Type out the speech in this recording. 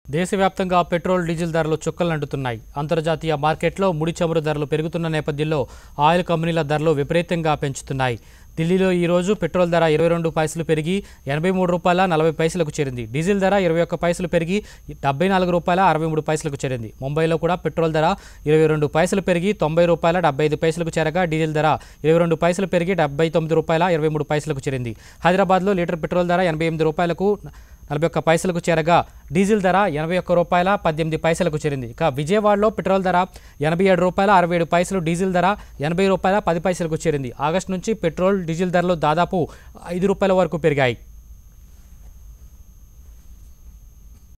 దేశవ్యాప్తంగా petrol diesel ధరలు చుక్కలంటుతున్నాయి అంతర్జాతీయ మార్కెట్లో ముడి చమురు ధరలు పెరుగుతున్న నేపథ్యంలో ఆయిల్ కంపెనీల ధరలు విపరీతంగా పెంచుతున్నాయి ఢిల్లీలో ఈ రోజు పెట్రోల్ ధర ఇరవై రెండు పైసలు పెరిగి ఎనభై మూడు రూపాయల నలభై పైసలకు చేరింది డీజిల్ ధర ఇరవై ఒక్క పైసలు పెరిగి డెబ్బై నాలుగు రూపాయల అరవై మూడు పైసలకు చేరింది ముంబైలో కూడా పెట్రోల్ ధర ఇరవై రెండు పైసలు పెరిగి తొంభై రూపాయల డెబ్బై ఐదు పైసలకు చేరగా డీజిల్ ధర ఇరవై రెండు పైసలు పెరిగి డెబ్బై తొమ్మిది రూపాయల ఇరవై మూడు పైసలకు చేరింది హైదరాబాద్లో లీటర్ పెట్రోల్ ధర ఎనభై ఎనిమిది రూపాయలకు నలభై ఒక్క పైసలకు చేరగా డీజిల్ ధర ఎనభై ఒక్క రూపాయల పద్దెనిమిది పైసలకు చేరింది ఇక విజయవాడలో పెట్రోల్ ధర ఎనభై ఏడు రూపాయల అరవై ఏడు పైసలు డీజిల్ ధర ఎనభై రూపాయల పది పైసలకు చేరింది ఆగస్టు నుంచి పెట్రోల్ డీజిల్ ధరలు దాదాపు ఐదు రూపాయల వరకు పెరిగాయి